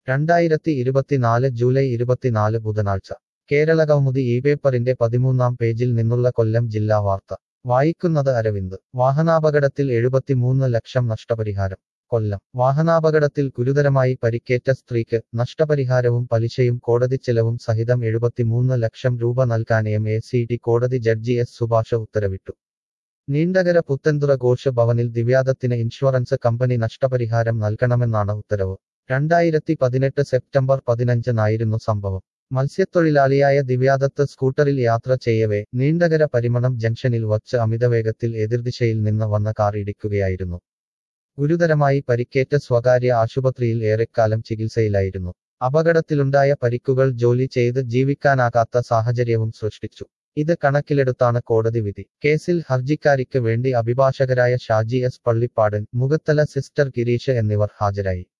രണ്ടായിരത്തി ഇരുപത്തിനാല് ജൂലൈ ഇരുപത്തിനാല് ബുധനാഴ്ച കേരള കൗമുദി ഈ പേപ്പറിന്റെ പതിമൂന്നാം പേജിൽ നിന്നുള്ള കൊല്ലം ജില്ലാ വാർത്ത വായിക്കുന്നത് അരവിന്ദ് വാഹനാപകടത്തിൽ എഴുപത്തിമൂന്ന് ലക്ഷം നഷ്ടപരിഹാരം കൊല്ലം വാഹനാപകടത്തിൽ ഗുരുതരമായി പരിക്കേറ്റ സ്ത്രീക്ക് നഷ്ടപരിഹാരവും പലിശയും കോടതിച്ചെലവും സഹിതം എഴുപത്തിമൂന്ന് ലക്ഷം രൂപ നൽകാൻ എം എ സി ടി കോടതി ജഡ്ജി എസ് സുഭാഷ ഉത്തരവിട്ടു നീണ്ടകര പുത്തൻതുറ ഘോഷ് ഭവനിൽ ദിവ്യാദത്തിന് ഇൻഷുറൻസ് കമ്പനി നഷ്ടപരിഹാരം നൽകണമെന്നാണ് ഉത്തരവ് രണ്ടായിരത്തി പതിനെട്ട് സെപ്റ്റംബർ പതിനഞ്ചിനായിരുന്നു സംഭവം മത്സ്യത്തൊഴിലാളിയായ ദിവ്യാദത്ത് സ്കൂട്ടറിൽ യാത്ര ചെയ്യവേ നീണ്ടകര പരിമണം ജംഗ്ഷനിൽ വച്ച് അമിതവേഗത്തിൽ എതിർദിശയിൽ നിന്ന് വന്ന കാർ ഇടിക്കുകയായിരുന്നു ഗുരുതരമായി പരിക്കേറ്റ സ്വകാര്യ ആശുപത്രിയിൽ ഏറെക്കാലം ചികിത്സയിലായിരുന്നു അപകടത്തിലുണ്ടായ പരിക്കുകൾ ജോലി ചെയ്ത് ജീവിക്കാനാകാത്ത സാഹചര്യവും സൃഷ്ടിച്ചു ഇത് കണക്കിലെടുത്താണ് കോടതി വിധി കേസിൽ ഹർജിക്കാരിക്ക് വേണ്ടി അഭിഭാഷകരായ ഷാജി എസ് പള്ളിപ്പാടൻ മുഖത്തല സിസ്റ്റർ ഗിരീഷ് എന്നിവർ ഹാജരായി